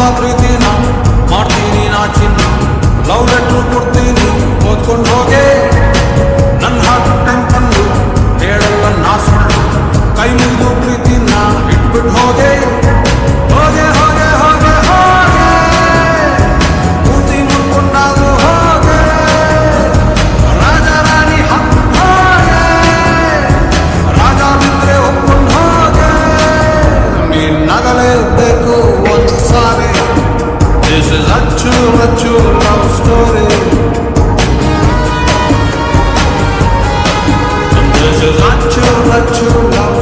ಪ್ರೀತಿನ ಮಾಡ್ತೀನಿ ನಾ ಚಿನ್ನ ಲವ್ ಲೆಟ್ರು ಕೊಡ್ತೀನಿ ಓದ್ಕೊಂಡು ಹೋಗೆ ನನ್ನ ಹಾರ್ಟ್ ಟೆಂಪನ್ನು ಹೇಳಲ್ಲ ನಾ ಸುಳ್ಳು ಕೈ ಮುಗಿದು ಪ್ರೀತಿನ ಇಟ್ಬಿಟ್ಟು ಹೋಗೆ ಹೋಗೆ ಹೋಗೆ ಹೋಗೆ ಹೋಗೆ ಮೂತಿ ಮುಟ್ಕೊಂಡಾದ್ರೂ ಹೋಗೆ ರಾಜ ರಾಣಿ ಹತ್ತು ಹೋಗೆ ರಾಜ ಬಿದ್ರೆ ಒಪ್ಕೊಂಡು ಹೋಗೆ ನೀನ್ ನಗಲೇಬೇಕು ಒಂದು ಸಾರಿ This is ಅಚ್ಚು ಅಚ್ಚು ಲವ್ ಸ್ಟೋರಿ This is ಅಚ್ಚು ಅಚ್ಚು ಲವ್